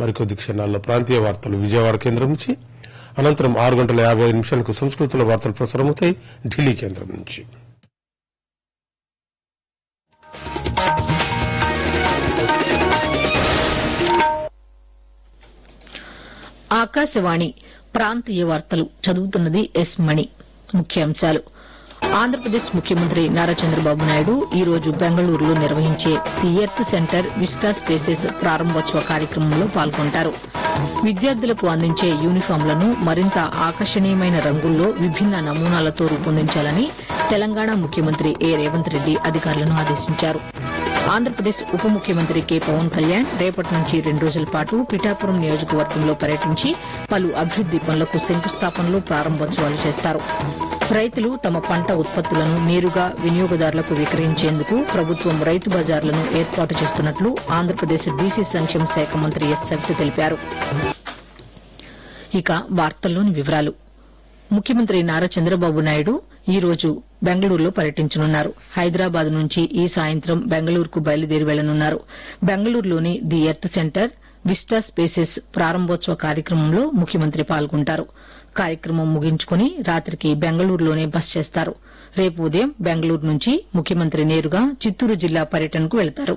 మరికొద్ది క్షణాల్లో ప్రాంతీయ వార్తలు విజయవాడ కేంద్రం నుంచి అనంతరం ఆరు గంటల యాభై ఐదు నిమిషాలకు సంస్కృతిలో వార్తలు ప్రసారమవుతాయి ఢిల్లీ కేంద్రం నుంచి ఆకాశవాణి ప్రాంతీయ వార్తలు చదువుతున్నది ఎస్ మణి ముఖ్యాంశాలు ఆంధ్రప్రదేశ్ ముఖ్యమంత్రి నారా చంద్రబాబు నాయుడు ఈ రోజు బెంగళూరులో నిర్వహించే the Earth Centre Vista Spaces ప్రారంభోత్సవ కార్యక్రమంలో పాల్గొంటారు విద్యార్థులకు అందించే యూనిఫాంలను మరింత ఆకర్షణీయమైన రంగుల్లో విభిన్న నమూనాలతో రూపొందించాలని తెలంగాణ ముఖ్యమంత్రి ఏ రేవంత్ రెడ్డి అధికారులను ఆదేశించారు ఆంధ్రప్రదేశ్ ఉప ముఖ్యమంత్రి కె పవన్ కళ్యాణ్ రేపటి నుంచి రెండు రోజుల పాటు పిఠాపురం నియోజకవర్గంలో పర్యటించి పలు అభివృద్ది పనులకు శంకుస్థాపనలు ప్రారంభోత్సవాలు చేస్తారు రైతులు తమ పంట ఉత్పత్తులను నేరుగా వినియోగదారులకు విక్రయించేందుకు ప్రభుత్వం రైతు బజార్లను ఏర్పాటు చేస్తున్నట్లు ఆంధ్రప్రదేశ్ బీసీ సంక్షేమ శాఖ మంత్రి ఎస్ సవిత తెలిపారు ఇక వార్తల్లోని వివరాలు ముఖ్యమంత్రి నారా చంద్రబాబు నాయుడు ఈ రోజు బెంగళూరులో పర్యటించనున్నారు హైదరాబాద్ నుంచి ఈ సాయంత్రం బెంగళూరుకు బయలుదేరి వెళ్లనున్నారు బెంగళూరులోని the Earth Centre Vista Spaces ప్రారంభోత్సవ కార్యక్రమంలో ముఖ్యమంత్రి పాల్గొంటారు కార్యక్రమం ముగించుకుని రాత్రికి బెంగళూరులోనే బస చేస్తారు రేపు ఉదయం బెంగళూరు నుంచి ముఖ్యమంత్రి నేరుగా చిత్తూరు జిల్లా పర్యటనకు వెళతారు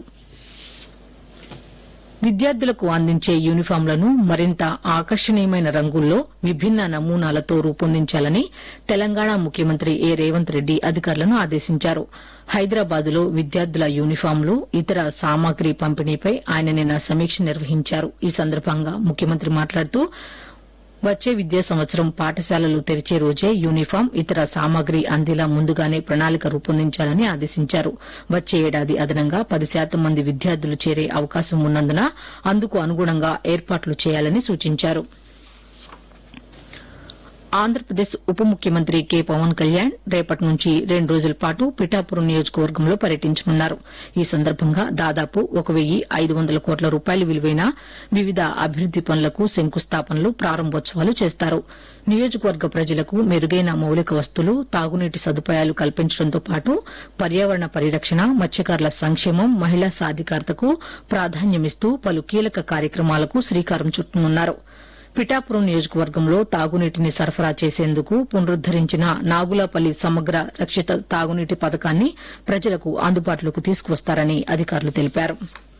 విద్యార్థులకు అందించే యూనిఫాంలను మరింత ఆకర్షణీయమైన రంగుల్లో విభిన్న నమూనాలతో రూపొందించాలని తెలంగాణ ముఖ్యమంత్రి ఏ రేవంత్ రెడ్డి అధికారులను ఆదేశించారు హైదరాబాద్ లో విద్యార్థుల యూనిఫాంలు ఇతర సామాగ్రి పంపిణీపై ఆయన నిన్న సమీక్ష నిర్వహించారు ఈ సందర్భంగా ముఖ్యమంత్రి మాట్లాడుతూ వచ్చే విద్యా సంవత్సరం పాఠశాలలు తెరిచే రోజే యూనిఫాం ఇతర సామాగ్రి అందేలా ముందుగానే ప్రణాళిక రూపొందించాలని ఆదేశించారు వచ్చే ఏడాది అదనంగా పది శాతం మంది విద్యార్థులు చేరే అవకాశం ఉన్నందున అందుకు అనుగుణంగా ఏర్పాట్లు చేయాలని సూచించారు ఆంధ్రప్రదేశ్ ఉప ముఖ్యమంత్రి కె పవన్ కళ్యాణ్ రేపటి నుంచి రెండు రోజుల పాటు పిఠాపురం నియోజకవర్గంలో పర్యటించనున్నారు ఈ సందర్భంగా దాదాపు ఒక వెయ్యి ఐదు వందల కోట్ల రూపాయల విలువైన వివిధ అభివృద్ది పనులకు శంకుస్థాపనలు ప్రారంభోత్సవాలు చేస్తారు నియోజకవర్గ ప్రజలకు మెరుగైన మౌలిక వస్తువులు తాగునీటి సదుపాయాలు కల్పించడంతో పాటు పర్యావరణ పరిరక్షణ మత్స్యకారుల సంక్షేమం మహిళా సాధికారతకు ప్రాధాన్యమిస్తూ పలు కీలక కార్యక్రమాలకు శ్రీకారం చుట్టనున్నారు పిఠాపురం నియోజకవర్గంలో తాగునీటిని సరఫరా చేసేందుకు పునరుద్దరించిన నాగులపల్లి సమగ్ర రక్షిత తాగునీటి పథకాన్ని ప్రజలకు అందుబాటులోకి తీసుకువస్తారని అధికారులు తెలిపారు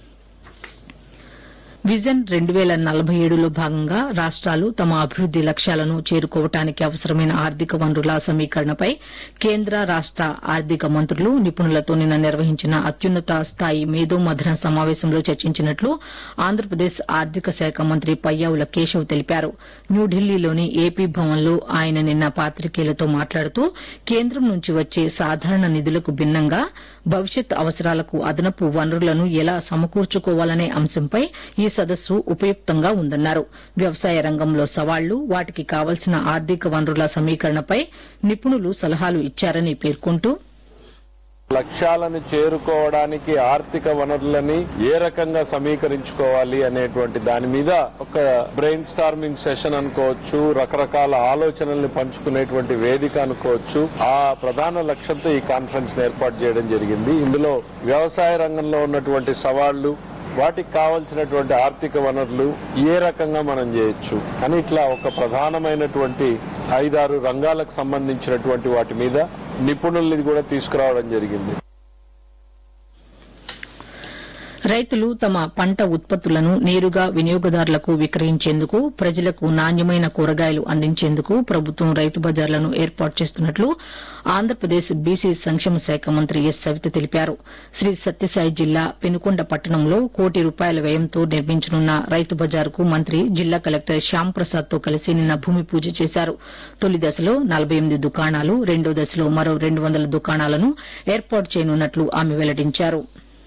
విజన్ రెండు వేల నలభై ఏడులో భాగంగా రాష్ట్రాలు తమ అభివృద్ది లక్ష్యాలను చేరుకోవటానికి అవసరమైన ఆర్థిక వనరుల సమీకరణపై కేంద్ర రాష్ట ఆర్థిక మంత్రులు నిపుణులతో నిన్న నిర్వహించిన అత్యున్నత స్థాయి మేధోమథన సమావేశంలో చర్చించినట్లు ఆంధ్రప్రదేశ్ ఆర్థిక శాఖ మంత్రి పయ్యావుల కేశవ్ తెలిపారు న్యూఢిల్లీలోని ఏపీ భవన్లో ఆయన నిన్న పాతికేయులతో మాట్లాడుతూ కేంద్రం నుంచి వచ్చే సాధారణ నిధులకు భిన్నంగా భవిష్యత్ అవసరాలకు అదనపు వనరులను ఎలా సమకూర్చుకోవాలనే అంశంపై ఈ సదస్సు ఉపయుక్తంగా ఉందన్నారు వ్యవసాయ రంగంలో సవాళ్లు వాటికి కావలసిన ఆర్థిక వనరుల సమీకరణపై నిపుణులు సలహాలు ఇచ్చారని పేర్కొంటూ లక్ష్యాలను చేరుకోవడానికి ఆర్థిక వనరులని ఏ రకంగా సమీకరించుకోవాలి అనేటువంటి దాని మీద ఒక బ్రెయిన్ స్టార్మింగ్ సెషన్ అనుకోవచ్చు రకరకాల ఆలోచనల్ని పంచుకునేటువంటి వేదిక అనుకోవచ్చు ఆ ప్రధాన లక్ష్యంతో ఈ కాన్ఫరెన్స్ ఏర్పాటు చేయడం జరిగింది ఇందులో వ్యవసాయ రంగంలో ఉన్నటువంటి సవాళ్లు వాటికి కావలసినటువంటి ఆర్థిక వనరులు ఏ రకంగా మనం చేయొచ్చు అని ఇట్లా ఒక ప్రధానమైనటువంటి ఐదారు రంగాలకు సంబంధించినటువంటి వాటి మీద నిపుణుల్ని కూడా తీసుకురావడం జరిగింది రైతులు తమ పంట ఉత్పత్తులను నేరుగా వినియోగదారులకు విక్రయించేందుకు ప్రజలకు నాణ్యమైన కూరగాయలు అందించేందుకు ప్రభుత్వం రైతు బజార్లను ఏర్పాటు చేస్తున్నట్లు ఆంధ్రప్రదేశ్ బీసీ సంక్షేమ శాఖ మంత్రి ఎస్ సవిత తెలిపారు శ్రీ సత్యసాయి జిల్లా పెనుకొండ పట్టణంలో కోటి రూపాయల వ్యయంతో నిర్మించనున్న రైతు బజార్కు మంత్రి జిల్లా కలెక్టర్ శ్యామ్ ప్రసాద్ తో కలిసి నిన్న భూమి పూజ చేశారు తొలి దశలో నలభై ఎనిమిది దుకాణాలు రెండో దశలో మరో రెండు వందల దుకాణాలను ఏర్పాటు చేయనున్నట్లు ఆమె వెల్లడించారు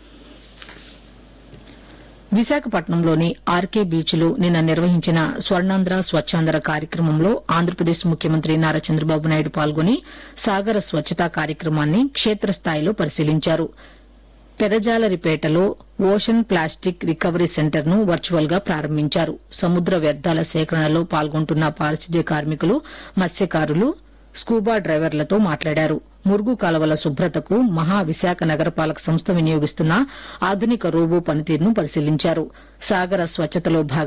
విశాఖపట్నంలోని ఆర్కే బీచ్లో నిన్న నిర్వహించిన స్వర్ణాంధ్ర స్వచ్ఛాంధ్ర కార్యక్రమంలో ఆంధ్రప్రదేశ్ ముఖ్యమంత్రి నారా చంద్రబాబు నాయుడు పాల్గొని సాగర స్వచ్ఛతా కార్యక్రమాన్ని క్షేత్రస్థాయిలో పరిశీలించారు పెదజాలరిపేటలో ఓషన్ ప్లాస్టిక్ రికవరీ సెంటర్ ను వర్చువల్ గా ప్రారంభించారు సముద్ర వ్యర్థాల సేకరణలో పాల్గొంటున్న పారిశుద్ధ్య కార్మికులు మత్స్యకారులు స్కూబా డ్రైవర్లతో మాట్లాడారు మురుగు కాలువల శుభ్రతకు మహా విశాఖ నగరపాలక సంస్థ వినియోగిస్తున్న ఆధునిక రోబో పనితీరును పరిశీలించారు సాగర స్వచ్ఛతలో భాగంగా